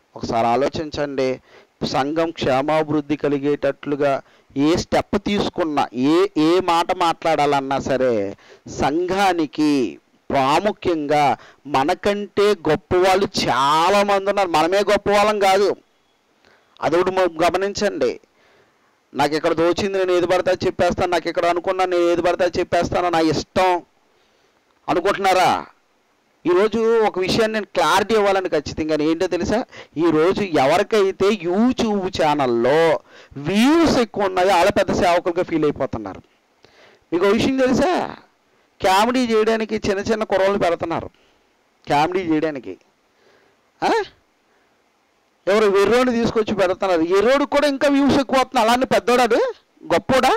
ఒకసారి ఆలోచించండి సంఘం క్షేమాభివృద్ధి కలిగేటట్లుగా ఏ స్టెప్ తీసుకున్నా ఏ ఏ మాట మాట్లాడాలన్నా సరే సంఘానికి ప్రాముఖ్యంగా మనకంటే గొప్పవాళ్ళు చాలా మంది ఉన్నారు మనమే గొప్పవాళ్ళం కాదు అదొకటి మ- గమనించండి నాకు ఇక్కడ దోచింది నేను ఏది పడితే అది చెప్పేస్తాను నాకు ఇక్కడ అనుకున్నా నేను ఏది పడితే అది చెప్పేస్తాను నా ఇష్టం అనుకుంటున్నారా ఈరోజు ఒక విషయాన్ని నేను క్లారిటీ ఇవ్వాలని ఖచ్చితంగా ఏంటో తెలుసా ఈరోజు ఎవరికైతే యూట్యూబ్ ఛానల్లో వ్యూస్ ఎక్కువ ఉన్నాయో వాళ్ళ పెద్ద సేవకులుగా ఫీల్ అయిపోతున్నారు మీకు ఒక విషయం తెలుసా కామెడీ చేయడానికి చిన్న చిన్న కుర్రలు పెడుతున్నారు కామెడీ చేయడానికి ఆ? ఎవరు వెర్రోని తీసుకొచ్చి పెడుతున్నారు ఎర్రోడు కూడా ఇంకా వ్యూస్ ఎక్కువ వస్తున్నాయి అలానే పెద్దోడాడు గొప్పోడా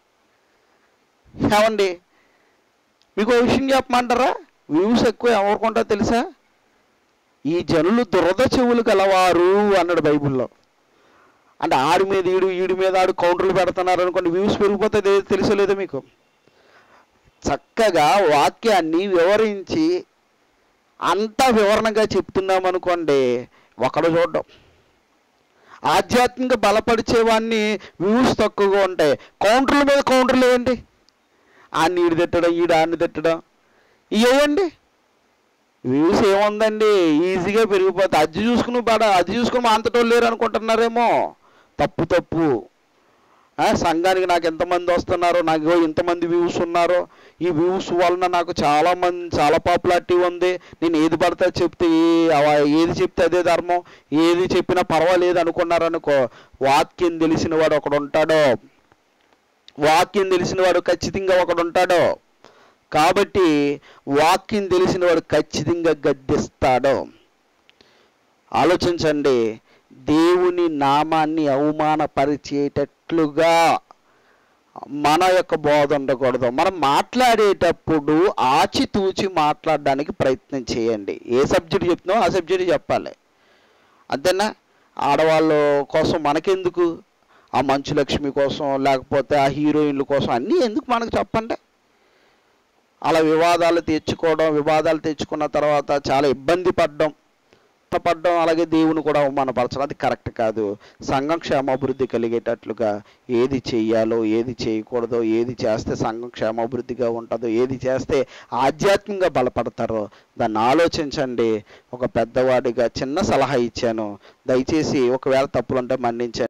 ఏమండి మీకు ఒక విషయం చెప్పమంటారా వ్యూస్ ఎక్కువ ఎవరికొంటో తెలుసా ఈ జనులు దురద చెవులు గలవారు అన్నాడు బైబిల్లో అంటే ఆడి మీద ఈడు ఈడి మీద ఆడు కౌంటర్లు పెడుతున్నారు అనుకోండి వ్యూస్ పెరిగిపోతే తెలుసో లేదో మీకు చక్కగా వాక్యాన్ని వివరించి అంతా వివరణగా చెప్తున్నాం అనుకోండి ఒకడు చూడడం ఆధ్యాత్మిక బలపరిచేవాన్ని వ్యూస్ తక్కువగా ఉంటాయి కౌంటర్ల మీద కౌంటర్లు వేయండి ఆ నీడు తిట్టడం ఈడు ఆడిని తిట్టడం ఇవేయండి వ్యూస్ ఏముందండి ఈజీగా పెరిగిపోతాయి అది చూసుకుని పడ అది చూసుకుని మా అంతటోళ్ళు లేరు అనుకుంటున్నారేమో తప్పు తప్పు ఆ, సంఘానికి నాకు ఎంతమంది వస్తున్నారో నాకు ఇగో ఇంతమంది వ్యూస్ ఉన్నారో ఈ వ్యూస్ వలన నాకు చాలా మంది చాలా పాపులారిటీ ఉంది నేను ఏది పడితే అది చెప్తే ఏ- అవ- ఏది చెప్తే అదే ధర్మం ఏది చెప్పినా పర్వాలేదు అనుకున్నారనుకో వాక్యం తెలిసిన వాడు ఒకడు ఉంటాడో వాక్యం తెలిసిన వాడు ఖచ్చితంగా ఒకడు ఉంటాడో కాబట్టి వాక్యం తెలిసిన వాడు ఖచ్చితంగా గద్దిస్తాడు ఆలోచించండి దేవుని నామాన్ని అవమానపరిచేటట్లుగా మన యొక్క బోధ ఉండకూడదు మనం మాట్లాడేటప్పుడు ఆచితూచి మాట్లాడడానికి ప్రయత్నం చేయండి ఏ సబ్జెక్ట్ చెప్తున్నామో ఆ సబ్జెక్ట్ చెప్పాలి అంతేనా ఆడవాళ్ళ కోసం మనకెందుకు ఆ మంచు లక్ష్మి కోసం లేకపోతే ఆ హీరోయిన్ల కోసం అన్నీ ఎందుకు మనకు చెప్పండి అలా వివాదాలు తెచ్చుకోవడం వివాదాలు తెచ్చుకున్న తర్వాత చాలా ఇబ్బంది పడడం పడడం అలాగే దేవుని కూడా అవమానపరచడం అది కరెక్ట్ కాదు సంఘం క్షేమాభివృద్ధి కలిగేటట్లుగా ఏది చెయ్యాలో ఏది చేయకూడదో ఏది చేస్తే సంఘం క్షేమాభివృద్ధిగా ఉంటుందో ఏది చేస్తే ఆధ్యాత్మికంగా బలపడతారో దాన్ని ఆలోచించండి ఒక పెద్దవాడిగా చిన్న సలహా ఇచ్చాను దయచేసి ఒకవేళ తప్పులుంటే మన్నించండి